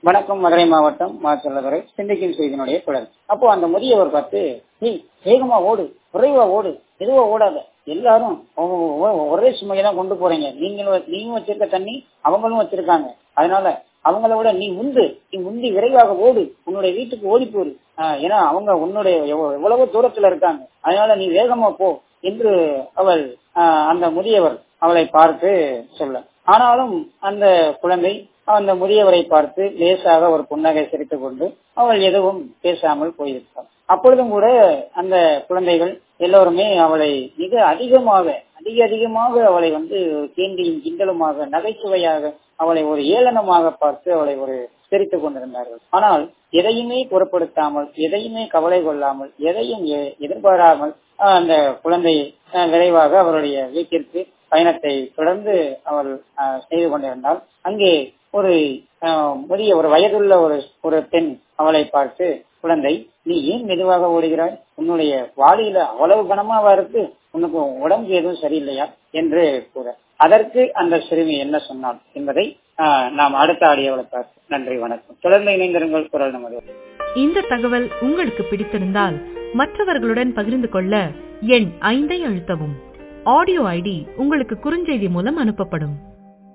வணக்கம் மதுரை மாவட்டம் மாச்சல்லதுறை சிந்திக்கும் செய்தியினுடைய குழல் அப்போ அந்த முதியவர் பார்த்து நீ வேகமா ஓடு குறைவா ஓடு எதுவா ஓடாத எல்லாரும் ஒ- ஒ- ஒரே சுமையை தான் கொண்டு போறீங்க நீங்களும் நீங்களும் வச்சிருக்க தண்ணி அவங்களும் வச்சிருக்காங்க அதனால அவங்கள விட நீ முந்து நீ முந்தி விரைவாக ஓடு உன்னுடைய வீட்டுக்கு ஓடி போரு ஆஹ் ஏன்னா அவங்க உன்னுடைய எவ்வ- எவ்வளவோ தூரத்துல இருக்காங்க அதனால நீ வேகமா போ என்று அவள் ஆஹ் அந்த முதியவர் அவளை பார்த்து சொல்ல ஆனாலும் அந்த குழந்தை அந்த முதியவரை பார்த்து லேசாக ஒரு புன்னகை சிரித்துக் கொண்டு அவள் எதுவும் பேசாமல் போயிருப்பாள் அப்பொழுதும் கூட அந்த குழந்தைகள் எல்லோருமே அவளை மிக அதிகமாக அதிக அதிகமாக அவளை வந்து கேண்டியும் கிண்டலுமாக நகைச்சுவையாக அவளை ஒரு ஏளனமாக பார்த்து அவளை ஒரு சிரித்துக் கொண்டிருந்தார்கள் ஆனால் எதையுமே பொருட்படுத்தாமல் எதையுமே கவலை கொள்ளாமல் எதையும் எ- எதிர்பாராமல் ஆஹ், அந்த குழந்தை ஆஹ், விரைவாக அவருடைய வீட்டிற்கு பயணத்தை தொடர்ந்து அவள் ஆஹ், செய்து கொண்டிருந்தால் அங்கே ஒரு ஆஹ், முதிய ஒரு வயதுள்ள ஒரு ஒரு பெண் அவளை பார்த்து குழந்தை நீ ஏன் மெதுவாக ஓடுகிறாய் உன்னுடைய வாளியில அவ்வளவு கனமாவா இருக்கு உனக்கு உடம்பு எதுவும் சரியில்லையா என்று கூற அதற்கு அந்த சிறுமி என்ன சொன்னாள் என்பதை ஆஹ், நாம் அடுத்த ஆடியோவில் பார்ப்போம் நன்றி வணக்கம் தொடர்ந்து இணைந்திருங்கள் குரல் நமது இந்த தகவல் உங்களுக்கு பிடித்திருந்தால் மற்றவர்களுடன் பகிர்ந்து கொள்ள எண் ஐந்தை அழுத்தவும் ஆடியோ ஐடி உங்களுக்கு குறுஞ்செய்தி மூலம் அனுப்பப்படும்